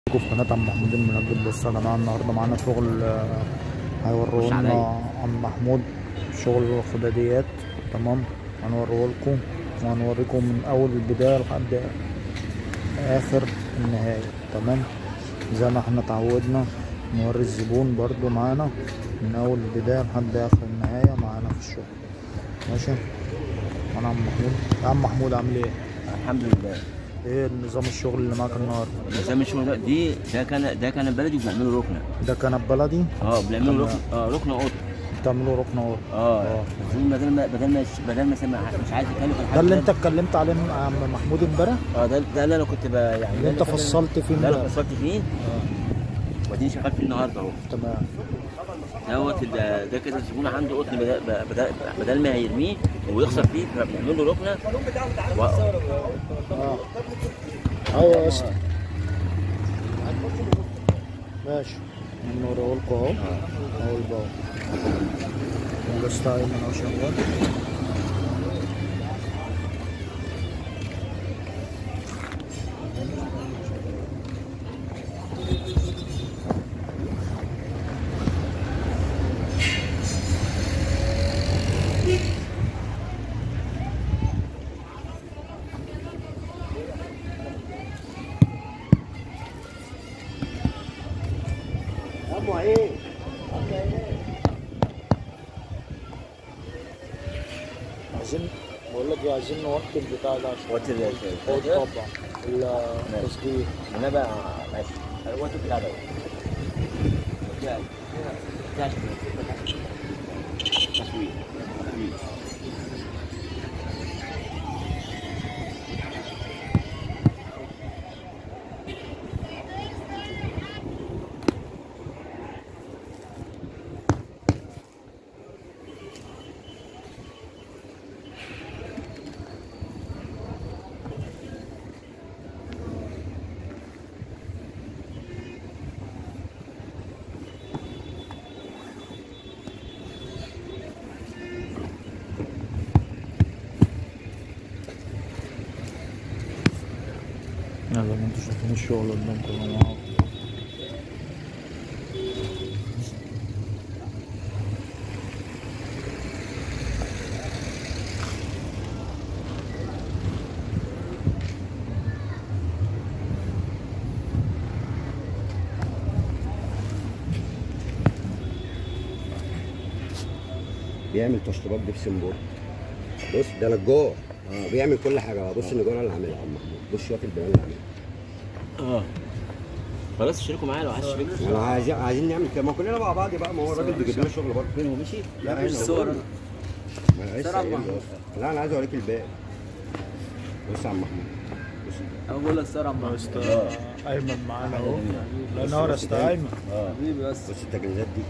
في قناة عم محمود المنجد بص يا جماعة النهاردة معانا شغل آه، هيورونا عم محمود شغل خداديات تمام هنوريه لكم وهنوريكم من أول البداية لحد آخر النهاية تمام زي ما احنا اتعودنا نوري الزبون برضو معانا من أول البداية لحد آخر النهاية معانا في الشغل ماشي أنا عم محمود يا عم محمود عامل ايه؟ الحمد لله ايه نظام الشغل اللي معاك النهارده؟ نظام الشغل ده دي ده كان ده كان بلدي وبنعمله ركنه ده كنب بلدي اه بنعمله تمام. ركن اه ركنه قطن بتعملوا ركن اهو اه عشان بدل ما بدل ما بدل ما سمع مش عايز اتكلم في ده الحاجه اللي انت اتكلمت عليه مع عم محمود امبارح اه ده ده اللي انا كنت ب... يعني اللي انت فصلت فيه ده اللي امبارح فصلت فيه وبعدين شغال فيه النهارده اهو تمام دوت ده, ده كده الزبون عنده قطن بدل, بدل, بدل ما هيرميه ويخسر فيه فبنعمل له ركنه و... اه ايوه يا اسطى ماشي نوريه لكم اهو اهو الباو والاسطى ايمن اهو شغال عايزين بقول لك ايه عايزين نوطي البتاع ده عشان وقت ال- الصوت طبعا التصدير انا بقى ماشي الوقت بتاع ده تصوير تصوير يلا ما انتوا شايفين الشغل قدامكم يا جماعه بيعمل تشطيبات جبسن بورد بص ده نجار اه بيعمل كل حاجه بص النجار اللي عاملها عم محمود بص شويه البيان اللي عاملها اه خلاص اشتركوا معايا لو عايز تشتركوا انا عايزين عايزين نعمل كده ما كلنا مع بعض بقى ما هو الراجل بيجيب لنا شغل برضه فين هو مشي؟ لا مفيش هنا صور هو. ما انا لسه قايل له أصلاً. لا انا عايز اوريك الباقي بص يا عم محمود بص انا بقول لك سلام مع اسطى ايمن معانا اهو لا نهار يا اسطى ايمن حبيبي بس بص التجهيزات دي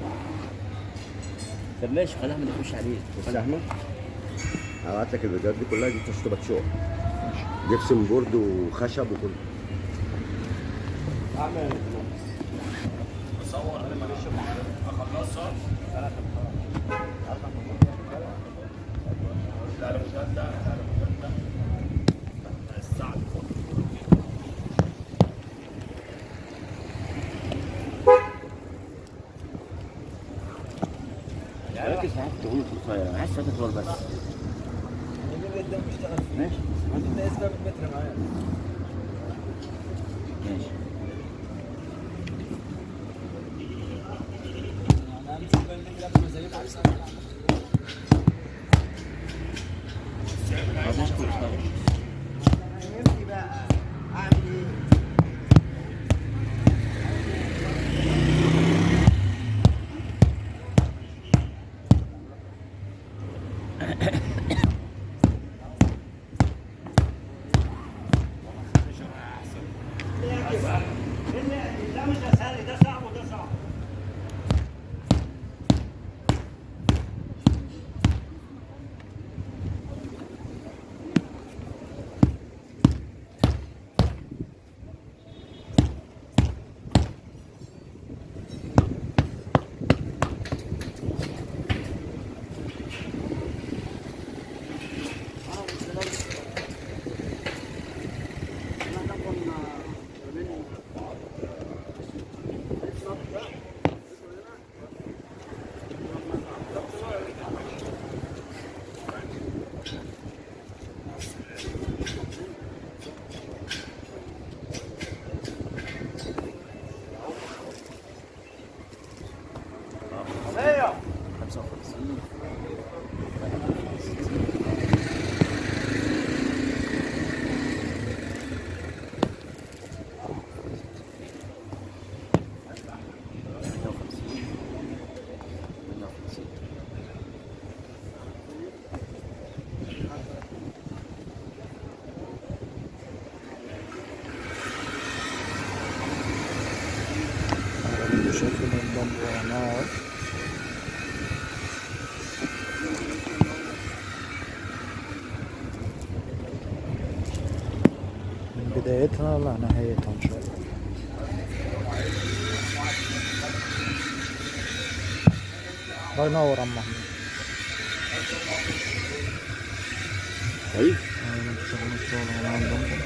طب ماشي خلي احمد يخش عليه بص يا احمد هبعت لك الفيديوهات دي كلها دي تشطيبات شغل جبسن بورد وخشب وكله ركز معاك تقول القصير انا عايز ثلاثة دولار بس ماشي انت اسمها بالمتر معايا ماشي انا امسك بقى اللي قبل ما زيك احسن خلاص ماشي كل اشتغل شايفين الدم نار من بدايتها لنهايتها ان شاء الله الله ينور عم محمود طيب أهلا بشغل الشغل هنا عندكم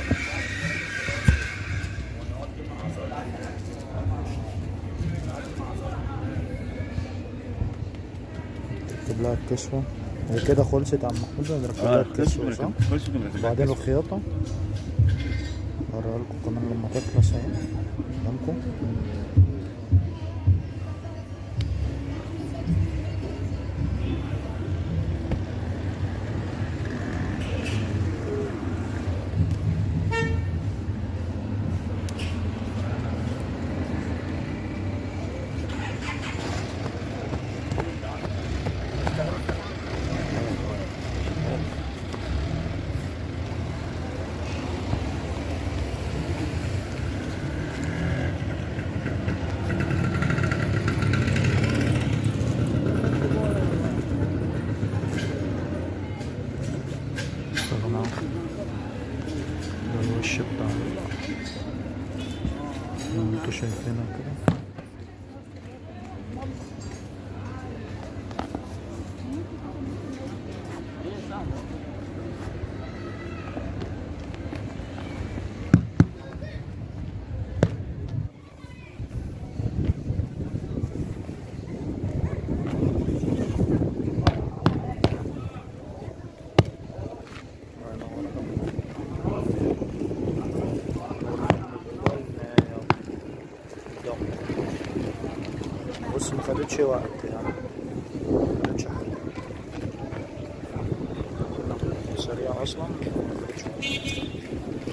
نركب لها الكسوة هي كده خلصت يا عم محمود نركب لها الكسوة صح؟ وبعدين الخياطة هوريها لكم كمان لما تخلص اهي قدامكم طبعا ده الوش بتاع اللي انتوا شايفينها كده بص ما خدتش وقت يعني ما خدتش حاجة سريع اصلا ما خدتش وقت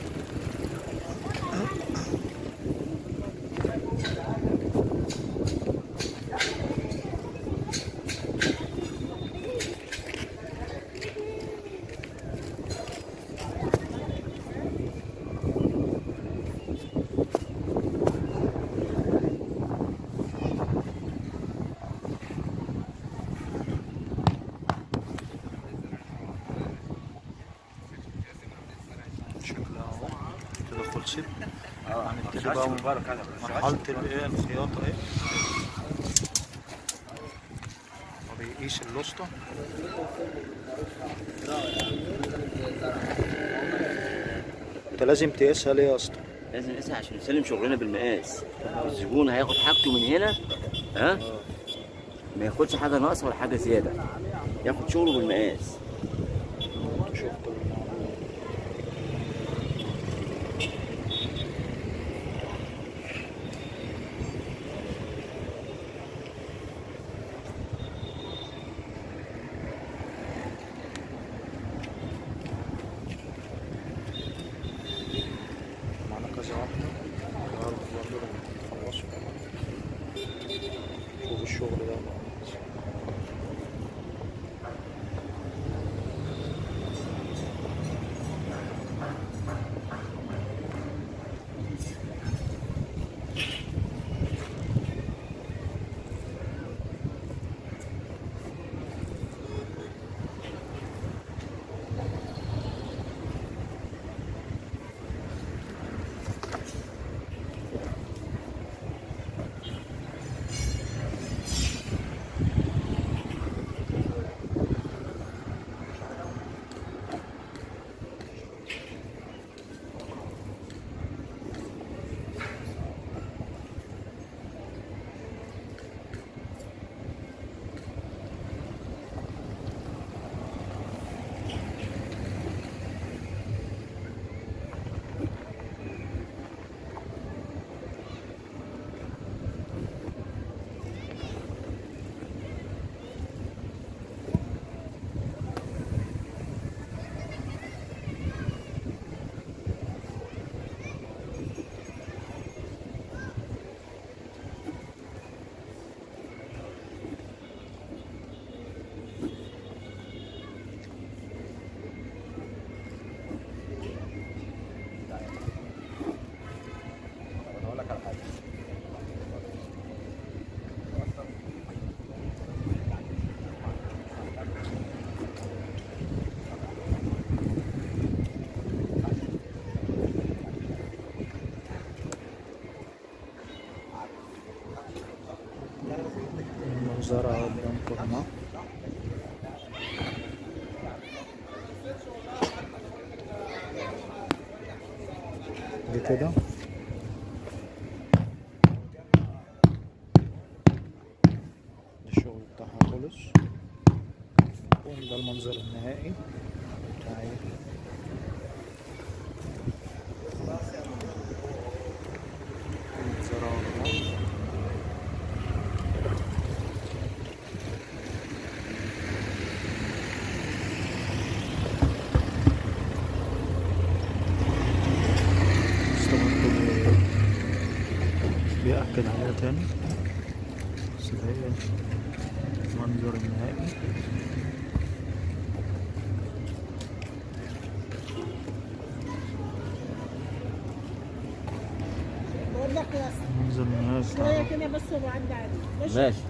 شكلها اهو كده خلصت هنبتدي بقى مرحلة الايه الخياطة ايه وبيقيس اللوسطة انت لازم تقيسها ليه يا اسطى؟ لازم نقيسها عشان نسلم شغلنا بالمقاس الزبون هياخد حاجته من هنا ها ما ياخدش حاجه ناقصه ولا حاجه زياده ياخد شغله بالمقاس شفت معانا كذا واحدة النهاردة برضه لما نخلصوا شوف الشغل ده بقى. منظرها قدامكم اهو دي كده ده الشغل بتاعها خلص وده المنظر النهائي بتاعي منظرها والله. مستمر بي- بيأكد عليها تاني بس هي المنظر النهائي بقول لك يا أسطى، المنظر النهائي شويه بتاع كده بس وبعدي عليك ماشي ماشي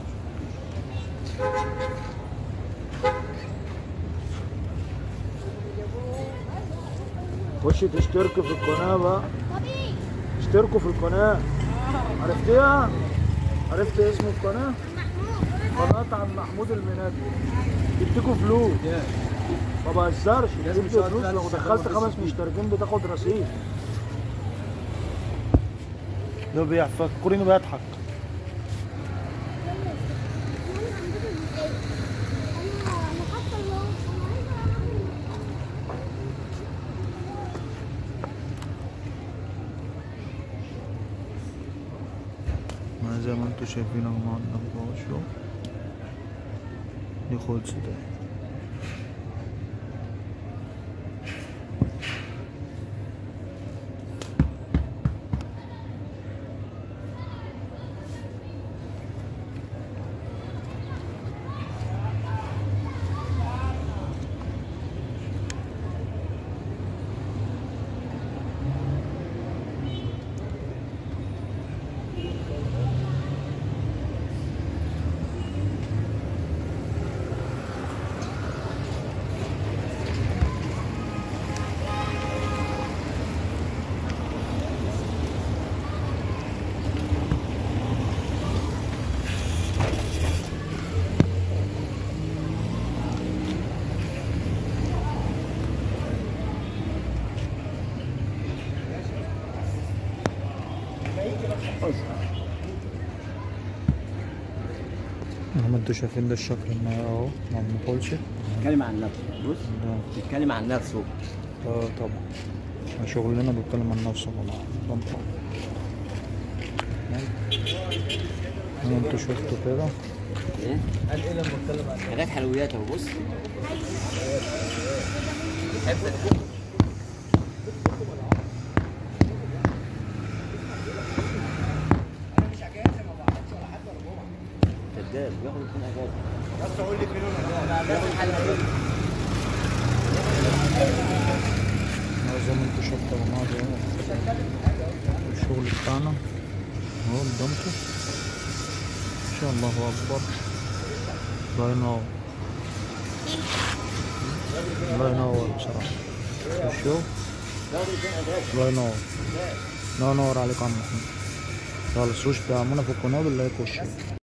خش تشترك في القناة بقى اشتركوا في القناة عرفتيها؟ عرفت اسم القناة؟ قناة عم محمود المنادي يديكوا فلوس ما بهزرش لازم جبت تقعد فلوس فعلا لو تشتغل دخلت في خمس السوق. مشتركين بتاخد رصيد ده بيفكرني بيضحك ما زي ما انتوا شايفين يا جماعة قدامكم اهو الشغل دي خلصت اهي زي ما انتوا شايفين ده الشكل النهائي اهو ما بنقولش بيتكلم عن نفسه بص ده بيتكلم عن نفسه اه طبعا احنا شغلنا بيتكلم عن نفسه طبعا طبعا زي ما انتوا شفتوا كده ايه قال ايه لما اتكلم عن حاجات حلويات اهو بص كذاب بياخد اتنين اجازه بس قول لي فين بياخد حل اه زي ما انتوا شفتوا يا جماعه ده الشغل بتاعنا اهو قدامكم ان شاء الله اكبر الله ينور الله ينور بصراحه الشغل الله ينور الله ينور عليك يا عم محمود خلاص وش دعمونا في القناه بالله يخش